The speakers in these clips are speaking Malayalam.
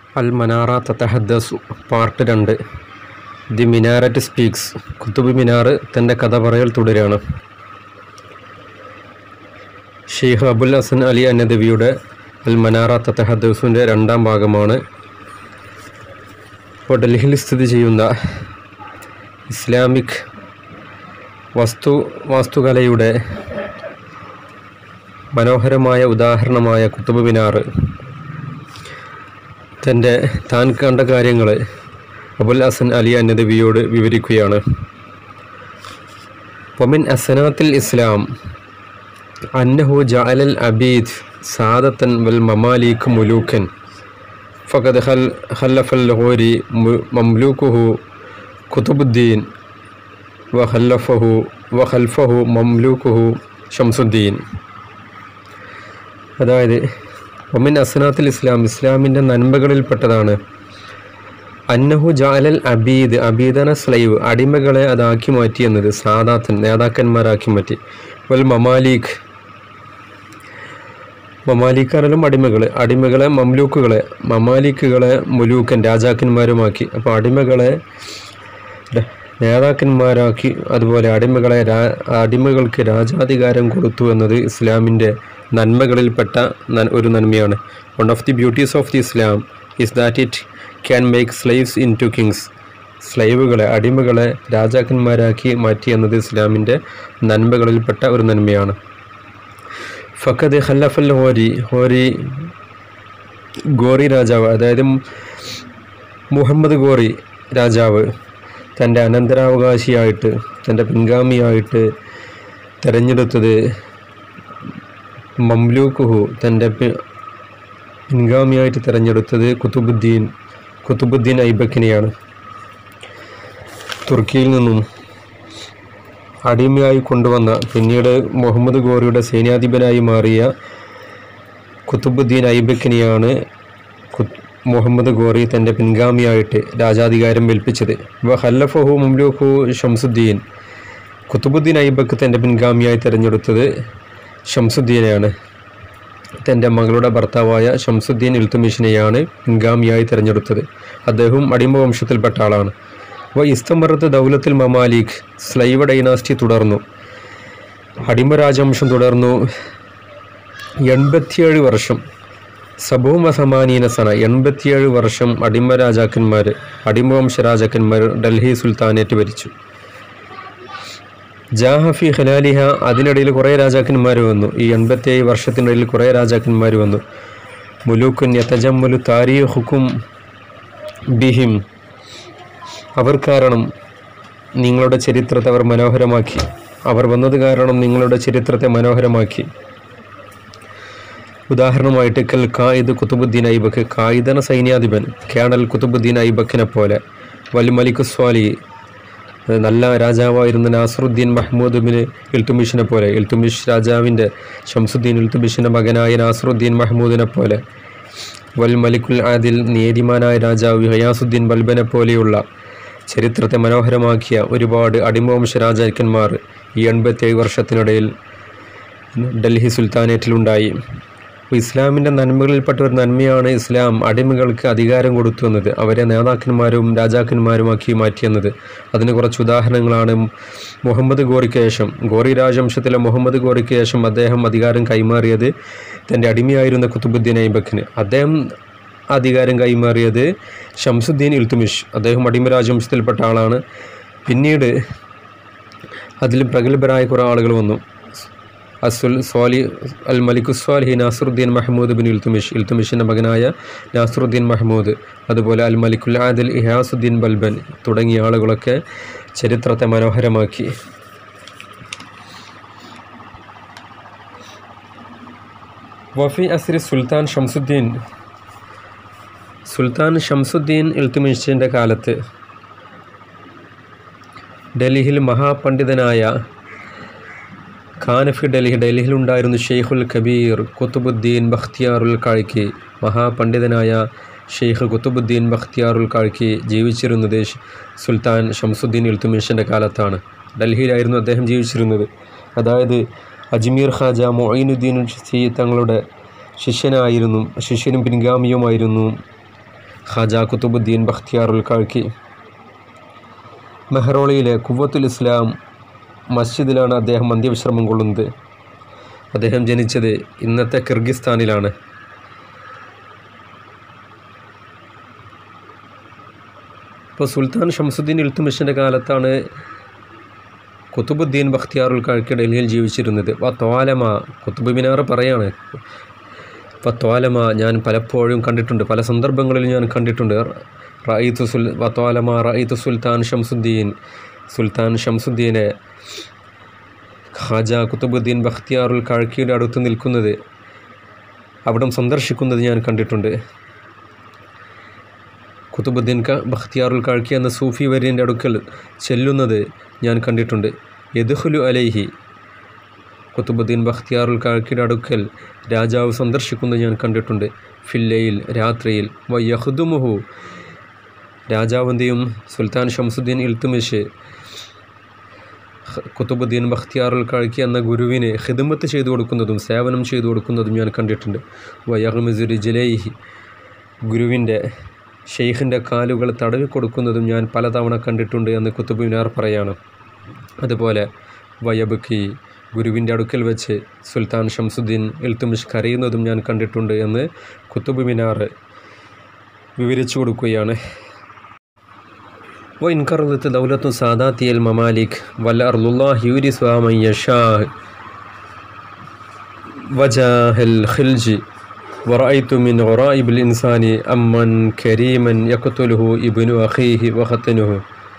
അൽ മനാറ തത്തഹദ്ദസു പാർട്ട് രണ്ട് the minaret speaks Qutub Minar തൻ്റെ കഥ പറയൽ തുടരുകയാണ് ഷെയ്ഖ് അബുൽ ഹസൻ അലി അന്നദവിയുടെ അൽ മനാറ തത്തഹദ്ദസുവിൻ്റെ രണ്ടാം ഭാഗമാണ് ഇപ്പോൾ ഡൽഹിയിൽ സ്ഥിതി ചെയ്യുന്ന ഇസ്ലാമിക് വസ്തു വാസ്തുകലയുടെ മനോഹരമായ ഉദാഹരണമായ കുത്തുബ് മിനാർ തൻ്റെ താൻ കണ്ട കാര്യങ്ങൾ അബുൽ ഹസൻ അലി അന്നദവിയോട് വിവരിക്കുകയാണ് വമിൻ അസനാത്തിൽ ഇസ്ലാം അന്നഹു ജഅലൽ അബീദ് സാദത്തൻ വൽ മമാലീഖ് മുലൂക്കൻ ഫഖദ് ഖൽ ഖല്ലഫൽ ലഹോരി മംലൂക്കുഹു കുതുബുദ്ദീൻ വഖല്ലഫഹു വഖൽഫഹു മംലൂക്കുഹു ഷംസുദ്ദീൻ അതായത് ഒമിൻ അസനാത്തിൽ ഇസ്ലാം ഇസ്ലാമിൻ്റെ നന്മകളിൽപ്പെട്ടതാണ് അന്നഹു ജാലൽ അബീദ് അബീദന സ്ലൈവ് അടിമകളെ അതാക്കി മാറ്റി എന്നത് സാദാത്തൻ നേതാക്കന്മാരാക്കി മാറ്റി വൽ മമാലീഖ് മമാലിക്കാരെല്ലാം അടിമകൾ അടിമകളെ മംലൂക്കുകളെ മമാലിക്കുകളെ മുലൂക്കൻ രാജാക്കന്മാരുമാക്കി അപ്പോൾ അടിമകളെ ര- നേതാക്കന്മാരാക്കി അതുപോലെ അടിമകളെ രാ അടിമകൾക്ക് രാജാധികാരം കൊടുത്തു എന്നത് ഇസ്ലാമിൻ്റെ നന്മകളിൽപ്പെട്ട നൻ- ഒരു നന്മയാണ് one of the beauties of the Islam is that it can make slaves into kings സ്ലൈവുകളെ അടിമകളെ രാജാക്കന്മാരാക്കി മാറ്റി എന്നത് ഇസ്ലാമിൻ്റെ നന്മകളിൽപ്പെട്ട ഒരു നന്മയാണ് ഫക്കത് ഖല്ലഫൽ ഹോരി ഹോരി ഗോറി രാജാവ് അതായത് മുഹമ്മദ് ഗോറി രാജാവ് തൻ്റെ അനന്തരാവകാശിയായിട്ട് തൻ്റെ പിൻഗാമിയായിട്ട് തിരഞ്ഞെടുത്തത് മംലൂക്കുഹു തൻ്റെ പി- പിൻഗാമിയായിട്ട് തിരഞ്ഞെടുത്തത് കുത്തുബുദ്ദീൻ കുത്തുബുദ്ദീൻ ഐബക്കിനെയാണ് തുർക്കിയിൽ നിന്നും അടിമയായി കൊണ്ടുവന്ന പിന്നീട് മുഹമ്മദ് ഗോറിയുടെ സൈന്യാധിപനായി മാറിയ കുത്തുബുദ്ദീൻ ഐബക്കിനെയാണ് കു- മുഹമ്മദ് ഗോറി തൻ്റെ പിൻഗാമിയായിട്ട് രാജാധികാരം ഏൽപ്പിച്ചത് വ ഹല്ലഫഹു മുംലൂഖു ഷംസുദ്ദീൻ കുത്തുബുദ്ദീൻ ഐബക്ക് തൻ്റെ പിൻഗാമിയായി തിരഞ്ഞെടുത്തത് ഷംസുദ്ദീനെയാണ് തൻ്റെ മകളുടെ ഭർത്താവായ ഷംസുദ്ദീൻ ഇൽത്തുമിഷിനെയാണ് പിൻഗാമിയായി തിരഞ്ഞെടുത്തത് അദ്ദേഹം അടിമ വംശത്തിൽപ്പെട്ട ആളാണ് വ ഇസ്തംബറത്ത് ദൗലത്തിൽ മമാലിക് സ്ലൈവ ഡൈനാസ്റ്റി തുടർന്നു അടിമ രാജവംശം തുടർന്നു എൺപത്തിയേഴ് വർഷം സബൂമ സമാനീന സന എൺപത്തിയേഴ് വർഷം അടിമ രാജാക്കന്മാർ അടിമവംശ രാജാക്കന്മാർ ഡൽഹി സുൽത്താനേറ്റ് ഭരിച്ചു ജാഹഫി ഖലാലിഹ അതിനിടയിൽ കുറേ രാജാക്കന്മാർ വന്നു ഈ എൺപത്തിയേഴ് വർഷത്തിനിടയിൽ കുറേ രാജാക്കന്മാർ വന്നു മുലൂക്കുൻ യതജമ്മലു താരീഖുക്കും ബിഹിം അവർ കാരണം നിങ്ങളുടെ ചരിത്രത്തെ അവർ മനോഹരമാക്കി അവർ വന്നത് കാരണം നിങ്ങളുടെ ചരിത്രത്തെ മനോഹരമാക്കി ഉദാഹരണമായിട്ട് കൽ കായിദ് കുത്തുബുദ്ദീൻ ഐബക്ക് കായിദന സൈന്യാധിപൻ കേണൽ കുത്തുബുദ്ദീൻ ഐബക്കിനെ പോലെ വൽ മലിക് സ്വാലി നല്ല രാജാവായിരുന്ന നാസറുദ്ദീൻ മഹ്മൂദ് ബിൻ ഇൽത്തുമിഷിനെ പോലെ ഇൽത്തുമിഷ് രാജാവിൻ്റെ ഷംസുദ്ദീൻ ഇൽത്തുമിഷിൻ്റെ മകനായ നാസറുദ്ദീൻ മഹ്മൂദിനെ പോലെ വൽ മലിക്കുൽ ആദിൽ നീതിമാനായ രാജാവ് ഹയാസുദ്ദീൻ ബൽബനെ പോലെയുള്ള ചരിത്രത്തെ മനോഹരമാക്കിയ ഒരുപാട് അടിമവംശ രാജാക്കന്മാർ ഈ എൺപത്തേഴ് വർഷത്തിനിടയിൽ ഡൽഹി സുൽത്താനേറ്റിലുണ്ടായി അപ്പോൾ ഇസ്ലാമിൻ്റെ നന്മകളിൽപ്പെട്ട ഒരു നന്മയാണ് ഇസ്ലാം അടിമകൾക്ക് അധികാരം കൊടുത്തു എന്നത് അവരെ നേതാക്കന്മാരും രാജാക്കന്മാരുമാക്കി മാറ്റിയെന്നത് അതിന് കുറച്ച് ഉദാഹരണങ്ങളാണ് മുഹമ്മദ് ഗോറിക്ക് ശേഷം ഗോറി രാജവംശത്തിലെ മുഹമ്മദ് ഗോറിക്ക് ശേഷം അദ്ദേഹം അധികാരം കൈമാറിയത് തൻ്റെ അടിമയായിരുന്ന കുത്തുബുദ്ദീൻ ഐബക്കിന് അദ്ദേഹം അധികാരം കൈമാറിയത് ഷംസുദ്ദീൻ ഇൽത്തുമിഷ് അദ്ദേഹം അടിമ രാജവംശത്തിൽപ്പെട്ട ആളാണ് പിന്നീട് അതിൽ പ്രഗത്ഭരായ കുറേ ആളുകൾ വന്നു അസുൽ സ്വാലി അൽ മലിക്കു സ്വാലിഹി നാസറുദ്ദീൻ മഹ്മൂദ് ബിൻ ഇൽത്തുമിഷ് ഇൽത്തുമിഷിൻ്റെ മകനായ നാസറുദ്ദീൻ മഹ്മൂദ് അതുപോലെ അൽ മലിക്കുൽ ആദിൽ ഇഹാസുദ്ദീൻ ബൽബൻ തുടങ്ങിയ ആളുകളൊക്കെ ചരിത്രത്തെ മനോഹരമാക്കി വഫി അസ്രി സുൽത്താൻ ഷംസുദ്ദീൻ സുൽത്താൻ ഷംസുദ്ദീൻ ഇൽത്തുമിഷിൻ്റെ കാലത്ത് ഡൽഹിയിൽ മഹാപണ്ഡിതനായ ഖാനഫി ഡൽഹി ഡൽഹിയിലുണ്ടായിരുന്നു ഷെയ്ഖുൽ കബീർ കുത്തുബുദ്ദീൻ ബഖ്തിയാറുൽ കാഴ്ക്കി മഹാപണ്ഡിതനായ ഷെയ്ഖ് കുത്തുബുദ്ദീൻ ബഖ്തിയാറുൽ കാഴ്ക്കി ജീവിച്ചിരുന്നത് ഷ് സുൽത്താൻ ഷംസുദ്ദീൻ ഇൽത്തുമിഷിൻ്റെ കാലത്താണ് ഡൽഹിയിലായിരുന്നു അദ്ദേഹം ജീവിച്ചിരുന്നത് അതായത് അജ്മീർ ഖാജ മൊയ്നുദ്ദീൻ തങ്ങളുടെ ശിഷ്യനായിരുന്നു ശിഷ്യനും പിൻഗാമിയുമായിരുന്നു ഖാജ കുത്തുബുദ്ദീൻ ബഖ്തിയാറുൽ കാഴ്ക്കി മെഹ്റോളിയിലെ കുവത്തുൽ ഇസ്ലാം മസ്ജിദിലാണ് അദ്ദേഹം അന്ത്യവിശ്രമം കൊള്ളുന്നത് അദ്ദേഹം ജനിച്ചത് ഇന്നത്തെ കിർഗിസ്ഥാനിലാണ് ഇപ്പോൾ സുൽത്താൻ ഷംസുദ്ദീൻ ഇൽത്തുമിഷിൻ്റെ കാലത്താണ് കുത്തുബുദ്ദീൻ ബഖ്തിയാറുൽ കാഴ്ക്ക് ഡൽഹിയിൽ ജീവിച്ചിരുന്നത് വ തോലമ കുത്തുബ് മിനാർ പറയാണ് വ തോലമ ഞാൻ പലപ്പോഴും കണ്ടിട്ടുണ്ട് പല സന്ദർഭങ്ങളിലും ഞാൻ കണ്ടിട്ടുണ്ട് റഈത്ത് സുൽ വ തോലമ റഈത്ത് സുൽത്താൻ ഷംസുദ്ദീൻ സുൽത്താൻ ഷംസുദ്ദീനെ ഖാജ കുത്തുബുദ്ദീൻ ബഖ്തിയാറുൽ കാഴ്ക്കിയുടെ അടുത്ത് നിൽക്കുന്നത് അവിടം സന്ദർശിക്കുന്നത് ഞാൻ കണ്ടിട്ടുണ്ട് കുത്തുബുദ്ദീൻ ക ബഖ്തിയാറുൽ കാഴ്ക്കി എന്ന സൂഫി വര്യൻ്റെ അടുക്കൽ ചെല്ലുന്നത് ഞാൻ കണ്ടിട്ടുണ്ട് യദുഹുലു അലൈഹി കുത്തുബുദ്ദീൻ ബഖ്തിയാറുൽ കാഴ്ക്കിയുടെ അടുക്കൽ രാജാവ് സന്ദർശിക്കുന്നത് ഞാൻ കണ്ടിട്ടുണ്ട് ഫില്ലയിൽ രാത്രിയിൽ വ യഹ്ദുമുഹു രാജാവിൻ്റെയും സുൽത്താൻ ഷംസുദ്ദീൻ ഇൽത്തുമിഷ് കുത്തുബുദ്ദീൻ ബഖ്തിയാറുൽ കാഴ്ക്കി എന്ന ഗുരുവിന് ഹിദമത്ത് ചെയ്തു കൊടുക്കുന്നതും സേവനം ചെയ്തു കൊടുക്കുന്നതും ഞാൻ കണ്ടിട്ടുണ്ട് വയഹ്മിസുരി ജലൈഹി ഗുരുവിൻ്റെ ഷെയ്ഖിൻ്റെ കാലുകൾ തടവി കൊടുക്കുന്നതും ഞാൻ പലതവണ കണ്ടിട്ടുണ്ട് എന്ന് കുത്തുബ് മിനാർ പറയാണ് അതുപോലെ വയബുക്കി ഗുരുവിൻ്റെ അടുക്കൽ വെച്ച് സുൽത്താൻ ഷംസുദ്ദീൻ ഇൽത്തുമിഷ് കരയുന്നതും ഞാൻ കണ്ടിട്ടുണ്ട് എന്ന് കുത്തുബ് മിനാർ വിവരിച്ചു കൊടുക്കുകയാണ് وإن كرلت دولة سادات الممالك والأرض الله يورثها من يشاء وجاه الخلج ورأيت من غرائب الإنسان أمن كريما يقتله ابن أخيه وختنه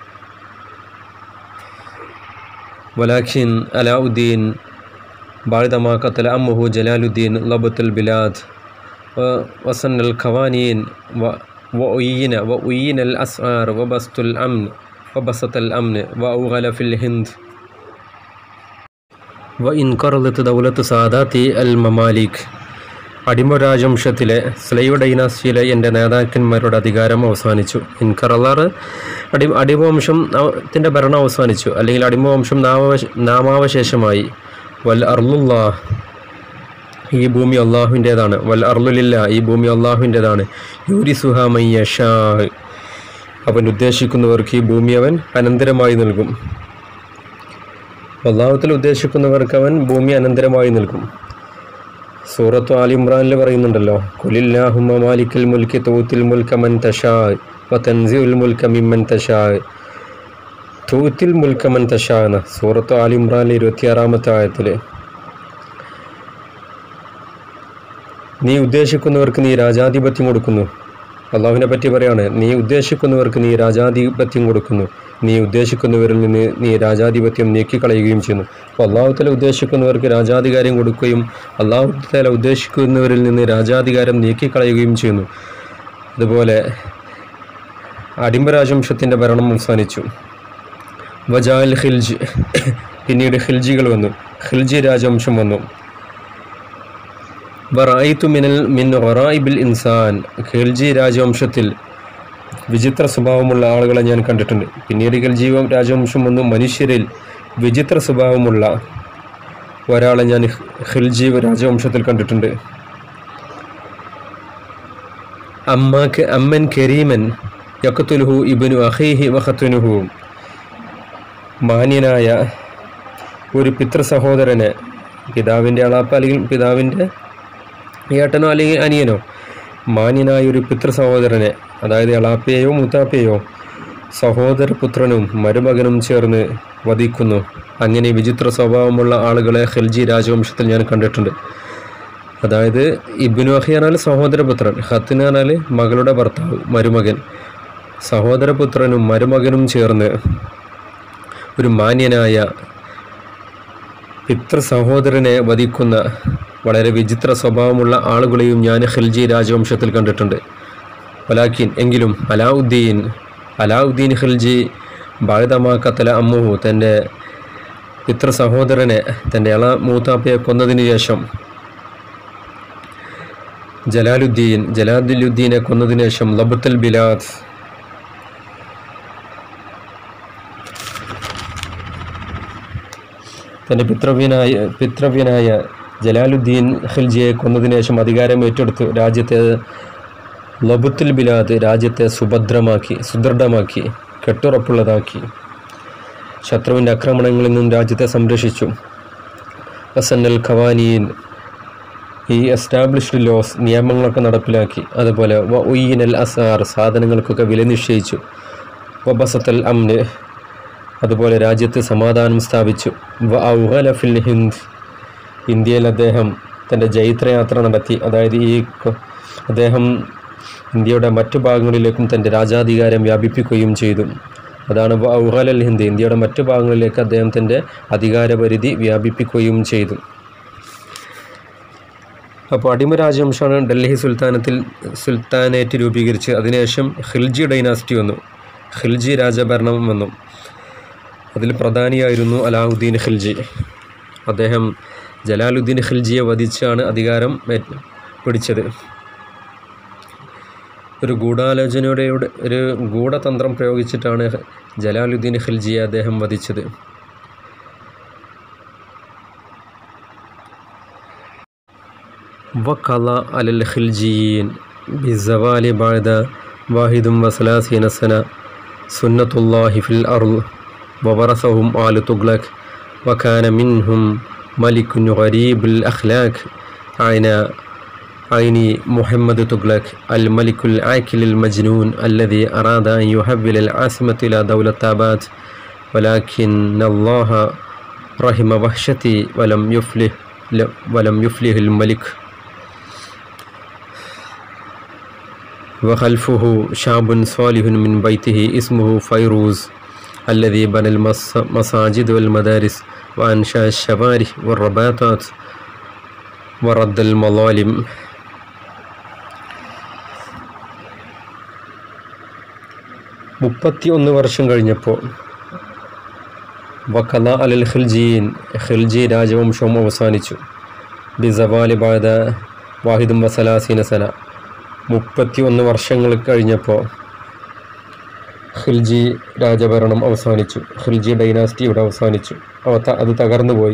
ولكن علاء الدين بعدما قتل أمه جلال الدين لبط البلاد وصن القوانين و وأين وأين الأسعار وبسط الأمن وبسط الأمن وأوغل في الهند وإن قرضت دولة سادات المماليك അടിമ രാജവംശത്തിലെ സ്ലൈവ് ഡൈനാസ്റ്റിയിലെ എൻ്റെ നേതാക്കന്മാരുടെ അധികാരം അവസാനിച്ചു ഇൻകറലാറ് അടി അടിമവംശത്തിൻ്റെ ഭരണം അവസാനിച്ചു അല്ലെങ്കിൽ അടിമവംശം നാമാവശ നാമാവശേഷമായി വൽ അർലുല്ലാ ഈ ഭൂമി അള്ളാഹുവിൻ്റേതാണ് വൽ അർലുലില്ല ഈ ഭൂമി അള്ളാഹുവിൻ്റേതാണ് യൂരി സുഹാമയ്യഷാ അവൻ ഉദ്ദേശിക്കുന്നവർക്ക് ഈ ഭൂമി അവൻ അനന്തരമായി നൽകും അള്ളാഹുത്തിൽ ഉദ്ദേശിക്കുന്നവർക്ക് അവൻ ഭൂമി അനന്തരമായി നൽകും സൂറത്ത് ആലി ഇമ്രാനിൽ പറയുന്നുണ്ടല്ലോ കുലില്ലാഹുമ മാലിക്കൽ മുൽക്കി തൂത്തിൽ മുൽക്ക മൻ തഷാ വ തൻസിഉൽ മുൽക്ക മിമ്മൻ തഷാ തൂത്തിൽ മുൽക്ക മൻ തഷാ എന്ന സൂറത്ത് ആലി ഇമ്രാനിലെ ഇരുപത്തിയാറാമത്തെ ആയത്തിൽ നീ ഉദ്ദേശിക്കുന്നവർക്ക് നീ രാജാധിപത്യം കൊടുക്കുന്നു അള്ളാഹുവിനെ പറ്റി പറയാണ് നീ ഉദ്ദേശിക്കുന്നവർക്ക് നീ രാജാധിപത്യം കൊടുക്കുന്നു നീ ഉദ്ദേശിക്കുന്നവരിൽ നിന്ന് നീ രാജാധിപത്യം നീക്കിക്കളയുകയും ചെയ്യുന്നു അപ്പോൾ അള്ളാഹു തല ഉദ്ദേശിക്കുന്നവർക്ക് രാജാധികാരം കൊടുക്കുകയും അള്ളാഹു തല ഉദ്ദേശിക്കുന്നവരിൽ നിന്ന് രാജാധികാരം നീക്കിക്കളയുകയും ചെയ്യുന്നു അതുപോലെ അടിമ രാജവംശത്തിൻ്റെ ഭരണം അവസാനിച്ചു വജാൽ ഖിൽജ് പിന്നീട് ഖിൽജികൾ വന്നു ഖിൽജി രാജവംശം വന്നു വറായിത്തു മിനൽ മിൻ ഒറായിബിൽ ഇൻസാൻ ഖിൽജി രാജവംശത്തിൽ വിചിത്ര സ്വഭാവമുള്ള ആളുകളെ ഞാൻ കണ്ടിട്ടുണ്ട് പിന്നീട് ഖിൽജി രാജവംശം വന്നു മനുഷ്യരിൽ വിചിത്ര സ്വഭാവമുള്ള ഒരാളെ ഞാൻ ഖിൽജി രാജവംശത്തിൽ കണ്ടിട്ടുണ്ട് അമ്മാക്ക് അമ്മൻ കരീമൻ യക്കത്തുലുഹു ഇബനു അഹീഹി വഹത്തുനുഹു മാന്യനായ ഒരു പിതൃ സഹോദരനെ പിതാവിൻ്റെ അളാപ്പ അല്ലെങ്കിൽ പിതാവിൻ്റെ ഏട്ടനോ അല്ലെങ്കിൽ അനിയനോ മാന്യനായ ഒരു പിതൃ സഹോദരനെ അതായത് എളാപ്പയെയോ മുത്താപ്പയെയോ സഹോദരപുത്രനും മരുമകനും ചേർന്ന് വധിക്കുന്നു അങ്ങനെ വിചിത്ര സ്വഭാവമുള്ള ആളുകളെ ഖിൽജി രാജവംശത്തിൽ ഞാൻ കണ്ടിട്ടുണ്ട് അതായത് ഇബിനു അഹി എന്നാൽ സഹോദരപുത്രൻ ഹത്തിന് എന്നാൽ മകളുടെ ഭർത്താവ് മരുമകൻ സഹോദരപുത്രനും മരുമകനും ചേർന്ന് ഒരു മാന്യനായ പിതൃ സഹോദരനെ വധിക്കുന്ന വളരെ വിചിത്ര സ്വഭാവമുള്ള ആളുകളെയും ഞാൻ ഖിൽജി രാജവംശത്തിൽ കണ്ടിട്ടുണ്ട് വലാക്കിൻ എങ്കിലും അലാവുദ്ദീൻ അലാവുദ്ദീൻ ഖിൽജി ബാധിതമാക്കത്തല അമ്മുഹു തൻ്റെ പിതൃ സഹോദരനെ തൻ്റെ ഇള മൂത്താപ്പയെ കൊന്നതിന് ശേഷം ജലാലുദ്ദീൻ ജലാലുദ്ദീനെ കൊന്നതിന് ശേഷം ലബത്തൽ ബിലാദ് തൻ്റെ പിതൃവ്യനായ പിതൃവ്യനായ ജലാലുദ്ദീൻ ഖിൽജിയെ കൊന്നതിന് ശേഷം അധികാരം ഏറ്റെടുത്തു രാജ്യത്തെ ലബുത്തുൽ ബിലാദ് രാജ്യത്തെ സുഭദ്രമാക്കി സുദൃഢമാക്കി കെട്ടുറപ്പുള്ളതാക്കി ശത്രുവിൻ്റെ ആക്രമണങ്ങളിൽ നിന്നും രാജ്യത്തെ സംരക്ഷിച്ചു വസന്നൽ ഖവാനീൻ ഈ എസ്റ്റാബ്ലിഷ്ഡ് ലോസ് നിയമങ്ങളൊക്കെ നടപ്പിലാക്കി അതുപോലെ വ ഉയ്യനൽ അസാർ സാധനങ്ങൾക്കൊക്കെ വില നിശ്ചയിച്ചു വബസത്തൽ അമ്ന് അതുപോലെ രാജ്യത്ത് സമാധാനം സ്ഥാപിച്ചു വ ഔഹല ഫിൽ ഹിന്ദ് ഇന്ത്യയിൽ അദ്ദേഹം തൻ്റെ ജൈത്രയാത്ര നടത്തി അതായത് ഈ കൊ- അദ്ദേഹം ഇന്ത്യയുടെ മറ്റു ഭാഗങ്ങളിലേക്കും തൻ്റെ രാജാധികാരം വ്യാപിപ്പിക്കുകയും ചെയ്തു അതാണ് വ ഔഹലൽ ഹിന്ദ് ഇന്ത്യയുടെ മറ്റു ഭാഗങ്ങളിലേക്ക് അദ്ദേഹം തൻ്റെ അധികാരപരിധി വ്യാപിപ്പിക്കുകയും ചെയ്തു അപ്പോൾ അടിമ രാജവംശമാണ് ഡൽഹി സുൽത്താനത്തിൽ സുൽത്താനേറ്റ് രൂപീകരിച്ച് അതിനുശേഷം ഖിൽജി ഡൈനാസ്റ്റി വന്നു ഖിൽജി രാജഭരണം വന്നു അതിൽ പ്രധാനിയായിരുന്നു അലാഹുദ്ദീൻ ഖിൽജി അദ്ദേഹം ജലാലുദ്ദീൻ ഖിൽജിയെ വധിച്ചാണ് അധികാരം മേ- പിടിച്ചത് ഒരു ഗൂഢാലോചനയുടെ ഒരു ഗൂഢതന്ത്രം പ്രയോഗിച്ചിട്ടാണ് ജലാലുദ്ദീൻ ഖിൽജിയെ അദ്ദേഹം വധിച്ചത് وقضى على الخلجيين بالزوال بعد واحد وثلاثين سنة سنة الله في الأرض وورثهم آل تغلق وكان منهم ملك غريب الأخلاق عين عين محمد تغلق الملك العاكل المجنون الذي أراد أن يحول العاصمة إلى دولة تابات ولكن الله رحم وحشتي ولم يفلح ولم يفلح الملك وخلفه شعب صالح من بيته اسمه فيروز الذي بنى المساجد والمدارس وأنشأ الشوارع والرباطات ورد المظالم മുപ്പത്തി ഒന്ന് വർഷം കഴിഞ്ഞപ്പോൾ വക്കല അലൽ ഖിൽജീൻ ഖിൽജി രാജവംശവും അവസാനിച്ചു ബിസവാലി ബാദ വാഹിദും വസലാസീന സന മുപ്പത്തി ഒന്ന് വർഷങ്ങൾ കഴിഞ്ഞപ്പോൾ ഖിൽജി രാജഭരണം അവസാനിച്ചു ഖിൽജി ഡൈനാസ്റ്റി ഇവിടെ അവസാനിച്ചു അവ ത- അത് തകർന്നു പോയി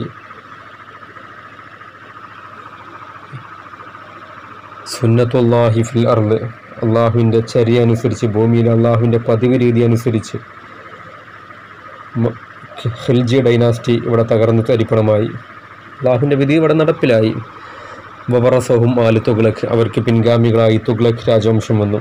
സുന്നത്തുല്ലാഹി ഫിൽ അർള് അള്ളാഹുവിൻ്റെ ചര്യ അനുസരിച്ച് ഭൂമിയിൽ അള്ളാഹുവിൻ്റെ പതിവ് രീതി അനുസരിച്ച് മ- ഖിൽജി ഡൈനാസ്റ്റി ഇവിടെ തകർന്ന് തരിപ്പണമായി അള്ളാഹുവിൻ്റെ വിധി ഇവിടെ നടപ്പിലായി വവറസഹും ആല് തുഗ്ലക് അവർക്ക് പിൻഗാമികളായി തുഗ്ലക് രാജവംശം വന്നു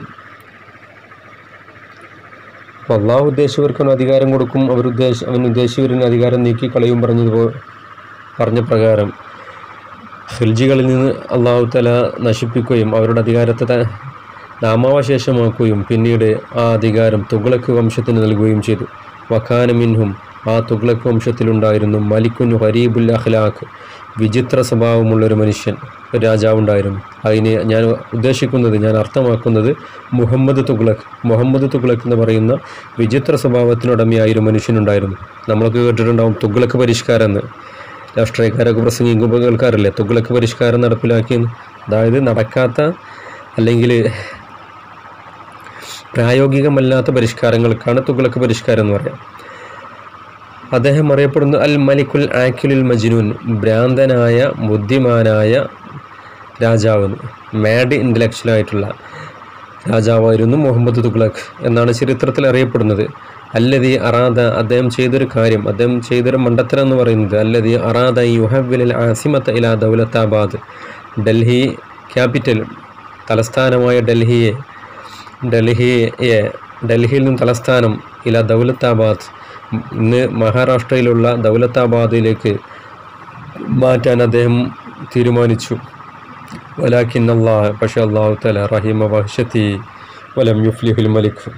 അപ്പോൾ അള്ളാഹു ഉദ്ദേശിച്ചവർക്കാണ് അധികാരം കൊടുക്കും അവർ ഉദ്ദേശ അവൻ ഉദ്ദേശിച്ചവരിന് അധികാരം നീക്കി കളയും പറഞ്ഞതുപോ പറഞ്ഞ പ്രകാരം ഖിൽജികളിൽ നിന്ന് അള്ളാഹു തല നശിപ്പിക്കുകയും അവരുടെ അധികാരത്തെ ത- നാമാവശേഷമാക്കുകയും പിന്നീട് ആ അധികാരം തുഗ്ലക്ക് വംശത്തിന് നൽകുകയും ചെയ്തു വഖാന മിൻഹും ആ തുഗ്ലക്ക് വംശത്തിലുണ്ടായിരുന്നു മലിക്കുൻ ഹരീബുൽ അഖ്ലാഖ് വിചിത്ര സ്വഭാവമുള്ളൊരു മനുഷ്യൻ ഒരു രാജാവുണ്ടായിരുന്നു അതിന് ഞാൻ ഉദ്ദേശിക്കുന്നത് ഞാൻ അർത്ഥമാക്കുന്നത് മുഹമ്മദ് തുഗ്ലക് മുഹമ്മദ് തുഗ്ലക് എന്ന് പറയുന്ന വിചിത്ര സ്വഭാവത്തിനുടമയായ ഒരു മനുഷ്യനുണ്ടായിരുന്നു നമ്മളൊക്കെ കേട്ടിട്ടുണ്ടാവും തുഗ്ലക്ക് പരിഷ്കാരം എന്ന് രാഷ്ട്രീയക്കാരൊക്കെ പ്രസംഗിക്കുമ്പോൾ കേൾക്കാറില്ലേ തുഗ്ലക്ക് പരിഷ്കാരം നടപ്പിലാക്കിയെന്ന് അതായത് നടക്കാത്ത അല്ലെങ്കിൽ പ്രായോഗികമല്ലാത്ത പരിഷ്കാരങ്ങൾക്കാണ് തുഗ്ലക്ക് പരിഷ്കാരം എന്ന് പറയാം അദ്ദേഹം അറിയപ്പെടുന്നത് അൽ മലിക്കുൽ ആക്കിലുൽ മജ്നൂൻ ഭ്രാന്തനായ ബുദ്ധിമാനായ രാജാവ് മാഡ് ഇൻ്റലക്ച്വലായിട്ടുള്ള രാജാവായിരുന്നു മുഹമ്മദ് തുഗ്ലക് എന്നാണ് ചരിത്രത്തിൽ അറിയപ്പെടുന്നത് അല്ലതി അറാദ അദ്ദേഹം ചെയ്തൊരു കാര്യം അദ്ദേഹം ചെയ്തൊരു മണ്ടത്തരം എന്ന് പറയുന്നത് അല്ലതി അറാദ യുഹവിൽ ആസിമത്ത് ഇല ദൗലത്താബാദ് ഡൽഹി ക്യാപിറ്റൽ തലസ്ഥാനമായ ഡൽഹിയെ ഡൽഹിയെ ഡൽഹിയിൽ നിന്നും തലസ്ഥാനം ഇല ദൗലത്താബാദ് ഇന്ന് മഹാരാഷ്ട്രയിലുള്ള ദൗലത്താബാദിലേക്ക് മാറ്റാൻ അദ്ദേഹം തീരുമാനിച്ചു വലാക്കിൻ അള്ളാഹ് പക്ഷേ അള്ളാഹു തല റഹിമ വഹ്ഷത്തി വലം യുഫ്ലിഹുൽ മലിക്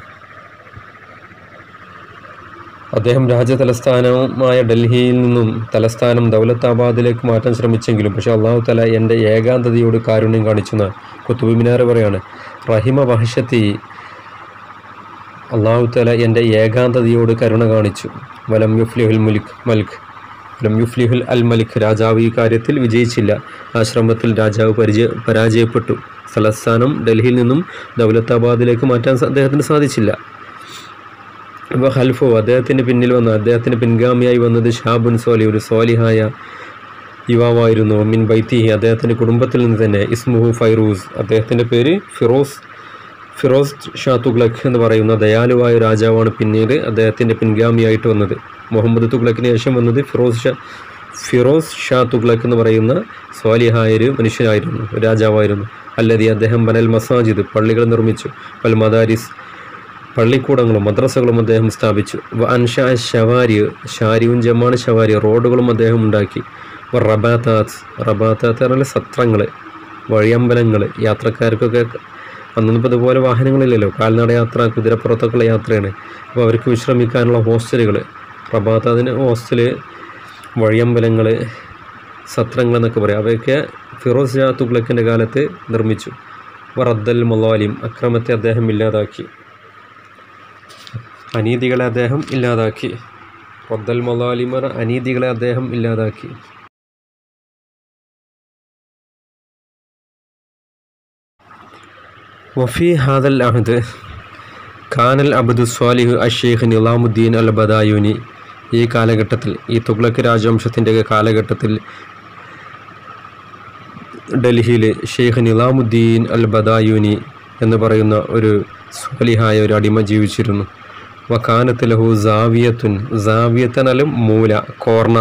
അദ്ദേഹം രാജ്യതലസ്ഥാനമായ ഡൽഹിയിൽ നിന്നും തലസ്ഥാനം ദൗലത്താബാദിലേക്ക് മാറ്റാൻ ശ്രമിച്ചെങ്കിലും പക്ഷേ അള്ളാഹു തല എൻ്റെ ഏകാന്തതയോട് കാരുണ്യം കാണിച്ചെന്ന് കുത്തുബ് മിനാർ പറയാണ് റഹിമ വഹഷത്തി അള്ളാഹു തല എൻ്റെ ഏകാന്തതയോട് കരുണ കാണിച്ചു വലം യുഫ്ലിഹുൽ മുലിക് മലിക് വലം യുഫ്ലിഹുൽ അൽ മലിക് രാജാവ് ഈ കാര്യത്തിൽ വിജയിച്ചില്ല ആ ശ്രമത്തിൽ രാജാവ് പരിചയ പരാജയപ്പെട്ടു തലസ്ഥാനം ഡൽഹിയിൽ നിന്നും ദൗലത്താബാദിലേക്ക് മാറ്റാൻ സ- അദ്ദേഹത്തിന് സാധിച്ചില്ല അപ്പോൾ ഹൽഫോ അദ്ദേഹത്തിൻ്റെ പിന്നിൽ വന്ന അദ്ദേഹത്തിന് പിൻഗാമിയായി വന്നത് ഷാബുൻ സോലി ഒരു സോലിഹായ യുവാവായിരുന്നു മിൻ ബൈത്തിഹി അദ്ദേഹത്തിൻ്റെ കുടുംബത്തിൽ നിന്ന് തന്നെ ഇസ്മുഹു ഫൈറൂസ് അദ്ദേഹത്തിൻ്റെ പേര് ഫിറോസ് ഫിറോസ് ഷാ തുഗ്ലക് എന്ന് പറയുന്ന ദയാലുവായ രാജാവാണ് പിന്നീട് അദ്ദേഹത്തിൻ്റെ പിൻഗാമിയായിട്ട് വന്നത് മുഹമ്മദ് തുഗ്ലക്കിന് ശേഷം വന്നത് ഫിറോസ് ഷാ ഫിറോസ് ഷാ തുഗ്ലക് എന്ന് പറയുന്ന സ്വാലിഹായ ഒരു മനുഷ്യനായിരുന്നു ഒരു രാജാവായിരുന്നു അല്ലതി അദ്ദേഹം ബനൽ മസാജിദ് പള്ളികൾ നിർമ്മിച്ചു വൽ മദാരിസ് പള്ളിക്കൂടങ്ങളും മദ്രസകളും അദ്ദേഹം സ്ഥാപിച്ചു വ അൻഷാ ഷവാരി ഷാരിയും ജമാണ് ഷവാരി റോഡുകളും അദ്ദേഹം ഉണ്ടാക്കി വ റബാത്താത്ത് റബാത്താത്ത് പറഞ്ഞാൽ സത്രങ്ങൾ വഴിയമ്പലങ്ങൾ യാത്രക്കാർക്കൊക്കെ അന്നൊന്നും ഇപ്പോൾ ഇതുപോലെ വാഹനങ്ങളില്ലല്ലോ കാൽനട യാത്ര കുതിരപ്പുറത്തൊക്കെയുള്ള യാത്രയാണ് അപ്പോൾ അവർക്ക് വിശ്രമിക്കാനുള്ള ഹോസ്റ്റലുകൾ റബാത്താതിന് ഹോസ്റ്റല് വഴിയമ്പലങ്ങൾ സത്രങ്ങൾ എന്നൊക്കെ പറയും അവയൊക്കെ ഫിറോസ് ഷാ തുഗ്ലക്കിൻ്റെ കാലത്ത് നിർമ്മിച്ചു വറദ്ദൽ മൊലാലിം അക്രമത്തെ അദ്ദേഹം ഇല്ലാതാക്കി അനീതികളെ അദ്ദേഹം ഇല്ലാതാക്കി റദ്ദൽ മൊലാലിമർ അനീതികളെ അദ്ദേഹം ഇല്ലാതാക്കി വഫി ഹാദൽ അഹദ് ഖാനൽ അബ്ദു സ്വാലിഹ് അഷേഖ് നിലാമുദ്ദീൻ അൽ ബദായുനി ഈ കാലഘട്ടത്തിൽ ഈ തുഗ്ലക്ക് രാജവംശത്തിൻ്റെ കാലഘട്ടത്തിൽ ഡൽഹിയിൽ ഷെയ്ഖ് നിലാമുദ്ദീൻ അൽ ബദായുനി എന്ന് പറയുന്ന ഒരു സ്വാലിഹായ ഒരു അടിമ ജീവിച്ചിരുന്നു വക്കാനത്ത് ലഹു സാവിയത്തുൻ സാവിയത്തനലും മൂല കോർണർ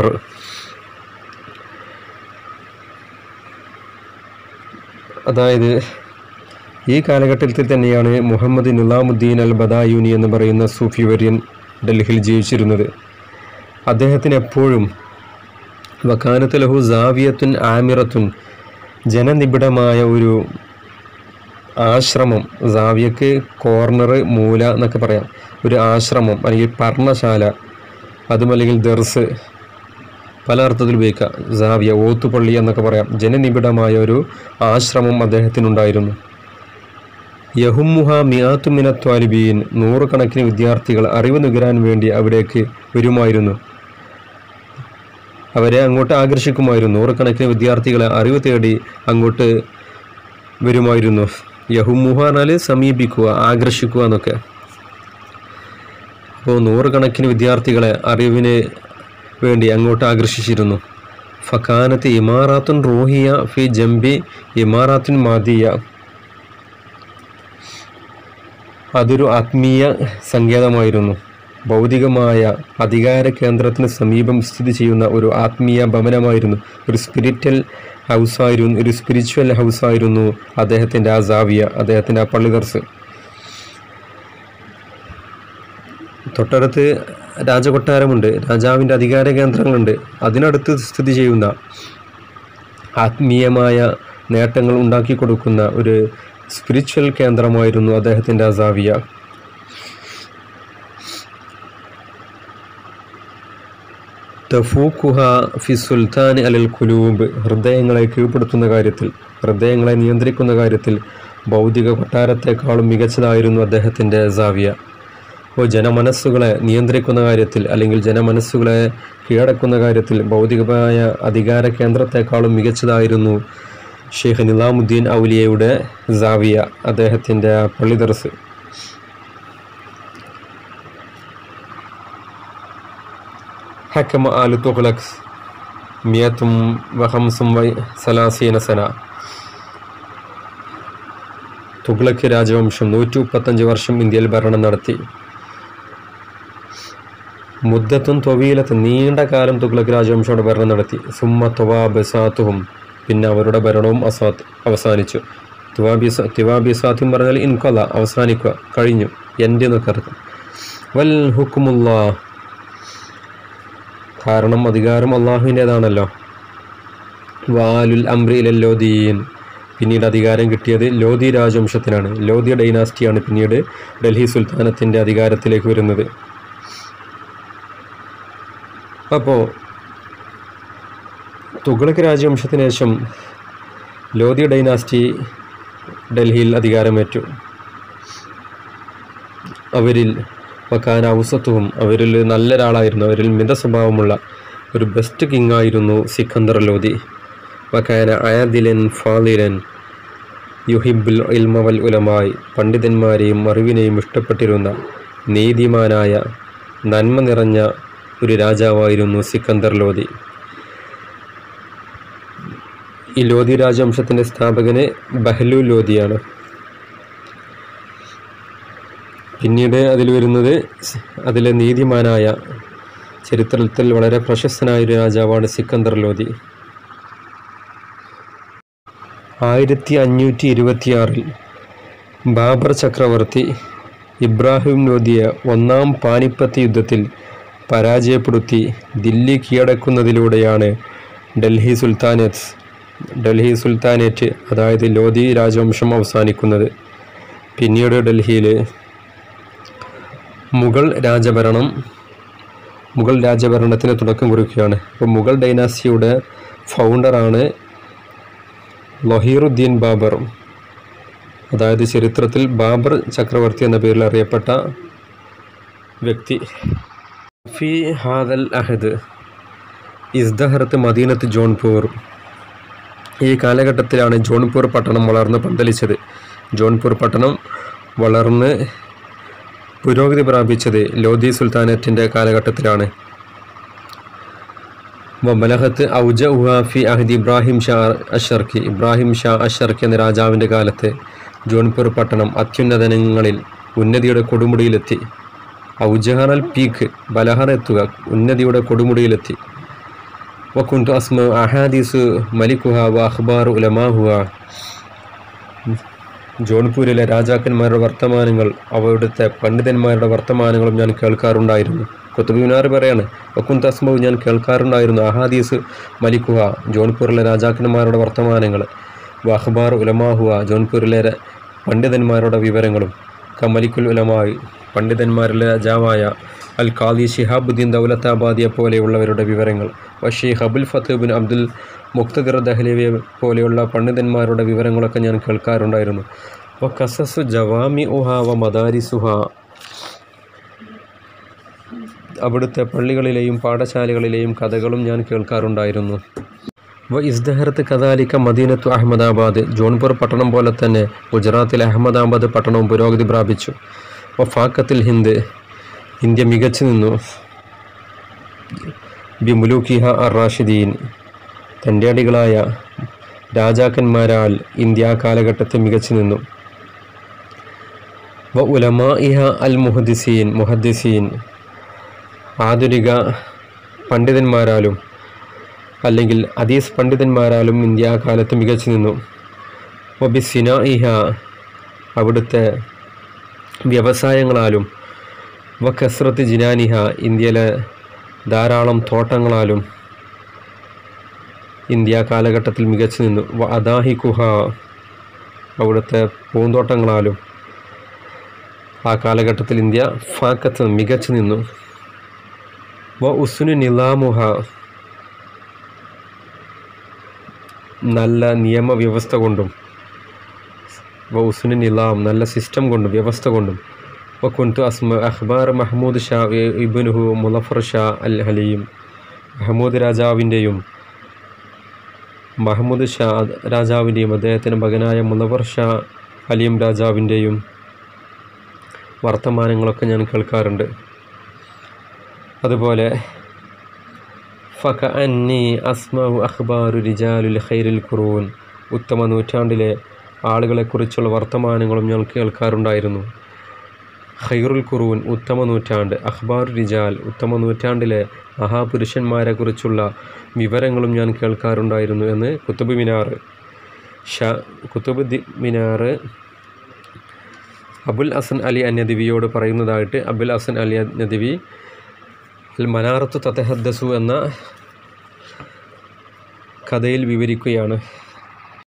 അതായത് ഈ കാലഘട്ടത്തിൽ തന്നെയാണ് മുഹമ്മദ് നിലാമുദ്ദീൻ അൽ ബദായുനി എന്ന് പറയുന്ന സൂഫി വര്യൻ ഡൽഹിയിൽ ജീവിച്ചിരുന്നത് അദ്ദേഹത്തിന് എപ്പോഴും വക്കാനത്ത് ലഹു സാവിയത്തുൻ ആമിറത്തുൻ ജനനിബിഡമായ ഒരു ആശ്രമം സാവിയക്ക് കോർണർ മൂല എന്നൊക്കെ പറയാം ഒരു ആശ്രമം അല്ലെങ്കിൽ പർണശാല അതും അല്ലെങ്കിൽ ദർസ് പല അർത്ഥത്തിൽ ഉപയോഗിക്കാം സാവിയ ഓത്തുപള്ളി എന്നൊക്കെ പറയാം ജനനിബിഡമായ ഒരു ആശ്രമം അദ്ദേഹത്തിനുണ്ടായിരുന്നു യഹുമുഹ മിയാത്തുമിന ത്വാലിബീൻ നൂറുകണക്കിന് വിദ്യാർത്ഥികൾ അറിവ് നുകരാൻ വേണ്ടി അവിടേക്ക് വരുമായിരുന്നു അവരെ അങ്ങോട്ട് ആകർഷിക്കുമായിരുന്നു നൂറുകണക്കിന് വിദ്യാർത്ഥികളെ അറിവ് തേടി അങ്ങോട്ട് വരുമായിരുന്നു യഹുമുഹ എന്നാൽ സമീപിക്കുക ആകർഷിക്കുക എന്നൊക്കെ അപ്പോൾ നൂറുകണക്കിന് വിദ്യാർത്ഥികളെ അറിവിന് വേണ്ടി അങ്ങോട്ട് ആകർഷിച്ചിരുന്നു ഫക്കാനത്ത് ഇമാറാത്തുൻ റൂഹിയ ഫി ജംബി ഇമാറാത്തുൻ മാദിയ അതൊരു ആത്മീയ സങ്കേതമായിരുന്നു ഭൗതികമായ അധികാര കേന്ദ്രത്തിന് സമീപം സ്ഥിതി ചെയ്യുന്ന ഒരു ആത്മീയ ഭവനമായിരുന്നു ഒരു സ്പിരിറ്റൽ ഹൗസായിരുന്നു ഒരു സ്പിരിച്വൽ ഹൗസായിരുന്നു അദ്ദേഹത്തിൻ്റെ ആ സാവിയ അദ്ദേഹത്തിൻ്റെ ആ പള്ളി ദർസ് തൊട്ടടുത്ത് രാജകൊട്ടാരമുണ്ട് രാജാവിൻ്റെ അധികാര കേന്ദ്രങ്ങളുണ്ട് അതിനടുത്ത് സ്ഥിതി ചെയ്യുന്ന ആത്മീയമായ നേട്ടങ്ങൾ ഉണ്ടാക്കി കൊടുക്കുന്ന ഒരു സ്പിരിച്വൽ കേന്ദ്രമായിരുന്നു അദ്ദേഹത്തിൻ്റെ അസാവിയ തഫൂഖുഹ ഫി സുൽത്താൻ അലൽ കുലൂബ് ഹൃദയങ്ങളെ കീഴ്പ്പെടുത്തുന്ന കാര്യത്തിൽ ഹൃദയങ്ങളെ നിയന്ത്രിക്കുന്ന കാര്യത്തിൽ ഭൗതിക കൊട്ടാരത്തെക്കാളും മികച്ചതായിരുന്നു അദ്ദേഹത്തിൻ്റെ സാവിയ അപ്പോൾ ജനമനസ്സുകളെ നിയന്ത്രിക്കുന്ന കാര്യത്തിൽ അല്ലെങ്കിൽ ജനമനസ്സുകളെ കീഴടക്കുന്ന കാര്യത്തിൽ ഭൗതികമായ അധികാര കേന്ദ്രത്തെക്കാളും മികച്ചതായിരുന്നു ഷെയ്ഖ് നിലാമുദ്ദീൻ ഔലിയയുടെ സാവിയ അദ്ദേഹത്തിൻ്റെ പള്ളി ദർസ് ഹക്കമ ആലു തുഗ്ലക് മിയത്തും വഹംസും വൈ സലാസീന സന തുഗ്ലക്ക് രാജവംശം നൂറ്റി മുപ്പത്തഞ്ച് വർഷം ഇന്ത്യയിൽ ഭരണം നടത്തി മുദ്ദത്തും തൊവീലത്ത് നീണ്ട കാലം തുഗ്ലക്ക് രാജവംശോടെ ഭരണം നടത്തി സുമ്മ തൊവാബ് സാത്തുഹും പിന്നെ അവരുടെ ഭരണവും അസാത്ത് അവസാനിച്ചു തുവാബി തിവാബി സാത്യം പറഞ്ഞാൽ ഇൻകൊല്ല അവസാനിക്കുക കഴിഞ്ഞു എൻ്റെ എന്നൊക്കെ അർത്ഥം വൽ ഹുക്കുമുല്ലാ കാരണം അധികാരം അള്ളാഹുവിൻ്റേതാണല്ലോ വാലുൽ അംറിയിലെ ലോദീൻ പിന്നീട് അധികാരം കിട്ടിയത് ലോധി രാജവംശത്തിനാണ് ലോധി ഡൈനാസ്റ്റിയാണ് പിന്നീട് ഡൽഹി സുൽത്താനത്തിൻ്റെ അധികാരത്തിലേക്ക് വരുന്നത് അപ്പോൾ തുഗ്ലക്ക് രാജവംശത്തിന് ശേഷം ലോധി ഡൈനാസ്റ്റി ഡൽഹിയിൽ അധികാരമേറ്റു അവരിൽ വക്കാന ഔസത്തുവും അവരിൽ നല്ലൊരാളായിരുന്നു അവരിൽ മിത സ്വഭാവമുള്ള ഒരു ബെസ്റ്റ് കിങ് ആയിരുന്നു സിക്കന്ദർ ലോധി വക്കാന അയാദിലൻ ഫാലിലൻ യുഹിബുൽ ഇൽമവൽ ഉലമായി പണ്ഡിതന്മാരെയും അറിവിനെയും ഇഷ്ടപ്പെട്ടിരുന്ന നീതിമാനായ നന്മ നിറഞ്ഞ ഒരു രാജാവായിരുന്നു സിക്കന്ദർ ലോധി ഈ ലോധി രാജവംശത്തിൻ്റെ സ്ഥാപകന് ബഹ്ലു ലോധിയാണ് പിന്നീട് അതിൽ വരുന്നത് സ് അതിലെ നീതിമാനായ ചരിത്രത്തിൽ വളരെ പ്രശസ്തനായ ഒരു രാജാവാണ് സിക്കന്ദർ ലോധി ആയിരത്തി അഞ്ഞൂറ്റി ഇരുപത്തിയാറിൽ ബാബർ ചക്രവർത്തി ഇബ്രാഹിം ലോധിയെ ഒന്നാം പാനിപ്പത്ത് യുദ്ധത്തിൽ പരാജയപ്പെടുത്തി ദില്ലി കീഴടക്കുന്നതിലൂടെയാണ് ഡൽഹി സുൽത്താനേറ്റ് ഡൽഹി സുൽത്താനേറ്റ് അതായത് ലോധി രാജവംശം അവസാനിക്കുന്നത് പിന്നീട് ഡൽഹിയിൽ മുഗൾ രാജഭരണം മുഗൾ രാജഭരണത്തിന് തുടക്കം കുറിക്കുകയാണ് അപ്പോൾ മുഗൾ ഡൈനാസ്റ്റിയുടെ ഫൗണ്ടറാണ് ലൊഹീറുദ്ദീൻ ബാബർ അതായത് ചരിത്രത്തിൽ ബാബർ ചക്രവർത്തി എന്ന പേരിൽ അറിയപ്പെട്ട വ്യക്തി ഫി ഹാദൽ അഹദ് ഇസ്ദഹറത്ത് മദീനത്ത് ജോൺപൂർ ഈ കാലഘട്ടത്തിലാണ് ജോൺപൂർ പട്ടണം വളർന്ന് പന്തലിച്ചത് ജോൺപൂർ പട്ടണം വളർന്ന് പുരോഗതി പ്രാപിച്ചത് ലോധി സുൽത്താനറ്റിൻ്റെ കാലഘട്ടത്തിലാണ് വബലഹത്ത് ഔജ ഉഹാഫി അഹദ് ഇബ്രാഹിം ഷാ അഷർക്കി ഇബ്രാഹിം ഷാ അഷർക്കി എന്ന രാജാവിൻ്റെ കാലത്ത് ജോൺപൂർ പട്ടണം അത്യുന്നതനങ്ങളിൽ ഉന്നതിയുടെ കൊടുമുടിയിലെത്തി ഔജഹറൽ പീക്ക് ബലഹർ എത്തുക ഉന്നതിയുടെ കൊടുമുടിയിലെത്തി വക്കുന്തു അസ്മ അഹാദീസ് മലിക്കുഹ വ അഖ്ബാർ ഉലമാഹുഹ ജോൺപൂരിലെ രാജാക്കന്മാരുടെ വർത്തമാനങ്ങൾ അവിടുത്തെ പണ്ഡിതന്മാരുടെ വർത്തമാനങ്ങളും ഞാൻ കേൾക്കാറുണ്ടായിരുന്നു കുത്തുബ് മിനാർ പറയാണ് വക്കുൻ തസ്മവ് ഞാൻ കേൾക്കാറുണ്ടായിരുന്നു അഹാദീസ് മലിക്കുഹ ജോൺപൂരിലെ രാജാക്കന്മാരുടെ വർത്തമാനങ്ങൾ വ അഖ്ബാർ ഉലമാഹുവ ജോൺപൂരിലെ ര- പണ്ഡിതന്മാരുടെ വിവരങ്ങളും കമലിക്കുൽ ഉലമായി പണ്ഡിതന്മാരിലെ രാജാവായ അൽ ഖാദി ഷിഹാബുദ്ദീൻ ദൗലത്താബാദിയെ പോലെയുള്ളവരുടെ വിവരങ്ങൾ വഷീഖ് അബുൽ ഫത്തീബിൻ അബ്ദുൽ മുക്തദിർ ദഹ്ലവിയെ പോലെയുള്ള പണ്ഡിതന്മാരുടെ വിവരങ്ങളൊക്കെ ഞാൻ കേൾക്കാറുണ്ടായിരുന്നു വ കസസു ജവാമി ഉഹ വ മദാരിസുഹ അവിടുത്തെ പള്ളികളിലെയും പാഠശാലകളിലെയും കഥകളും ഞാൻ കേൾക്കാറുണ്ടായിരുന്നു വ ഇസ്ദഹറത്ത് കദാലിക്ക മദീനത്തു അഹമ്മദാബാദ് ജോൺപൂർ പട്ടണം പോലെ തന്നെ ഗുജറാത്തിലെ അഹമ്മദാബാദ് പട്ടണവും പുരോഗതി പ്രാപിച്ചു വ ഫാക്കത്തിൽ ഹിന്ദ് ഇന്ത്യ മികച്ചു നിന്നു ബി മുലൂക്കിഹ അർ റാഷിദീൻ തൻ്റെ അടികളായ രാജാക്കന്മാരാൽ ഇന്ത്യ ആ കാലഘട്ടത്തിൽ മികച്ചു നിന്നു വ ഉലമാ ഇഹ അൽ മുഹദ്ദിസീൻ മുഹദ്ദിസീൻ ആധുനിക പണ്ഡിതന്മാരാലും അല്ലെങ്കിൽ അദീസ് പണ്ഡിതന്മാരാലും ഇന്ത്യ ആ കാലത്ത് മികച്ചു നിന്നു വബി സിനായിഹ അവിടുത്തെ വ്യവസായങ്ങളാലും വ കസ്രത്ത് ജിനാനിഹ ഇന്ത്യയിലെ ധാരാളം തോട്ടങ്ങളാലും ഇന്ത്യ കാലഘട്ടത്തിൽ മികച്ചു നിന്നു വ അദാഹി കുഹ അവിടുത്തെ പൂന്തോട്ടങ്ങളാലും ആ കാലഘട്ടത്തിൽ ഇന്ത്യ ഫാക്കത്ത് മികച്ചു നിന്നു വ ഉസുനു നിലാമുഹ നല്ല നിയമവ്യവസ്ഥ കൊണ്ടും വ ഉസുനു നിലാം നല്ല സിസ്റ്റം കൊണ്ടും വ്യവസ്ഥ കൊണ്ടും വ കുന്തു അസ്മ അഖ്ബാർ മഹ്മൂദ് ഷാ ഇ- ഇബ്നുഹു മുലഫർ ഷാ അൽ ഹലീം മഹമ്മൂദ് രാജാവിൻ്റെയും മഹമ്മൂദ് ഷാ രാജാവിൻ്റെയും അദ്ദേഹത്തിൻ്റെ മകനായ മുലഫർ ഷാ ഹലീം രാജാവിൻ്റെയും വർത്തമാനങ്ങളൊക്കെ ഞാൻ കേൾക്കാറുണ്ട് അതുപോലെ ഫക അന്നി അസ്മാവു അഖ്ബാറു റിജാലുൽ ഖൈറുൽ ഖുറൂൻ ഉത്തമ നൂറ്റാണ്ടിലെ ആളുകളെക്കുറിച്ചുള്ള വർത്തമാനങ്ങളും ഞാൻ കേൾക്കാറുണ്ടായിരുന്നു ഖൈറുൽ ഖുറൂൻ ഉത്തമ നൂറ്റാണ്ട് അഖ്ബാർ റിജാൽ ഉത്തമ നൂറ്റാണ്ടിലെ മഹാപുരുഷന്മാരെക്കുറിച്ചുള്ള വിവരങ്ങളും ഞാൻ കേൾക്കാറുണ്ടായിരുന്നു എന്ന് കുത്തുബ് മിനാർ ഷാ കുത്തുബ് ദി മിനാർ അബുൽ ഹസൻ അലി അന്നദിവിയോട് പറയുന്നതായിട്ട് അബുൽ ഹസൻ അലി അന്നദിവി അൽ മനാറത്ത് തത്തഹദ്ദസു എന്ന കഥയിൽ വിവരിക്കുകയാണ്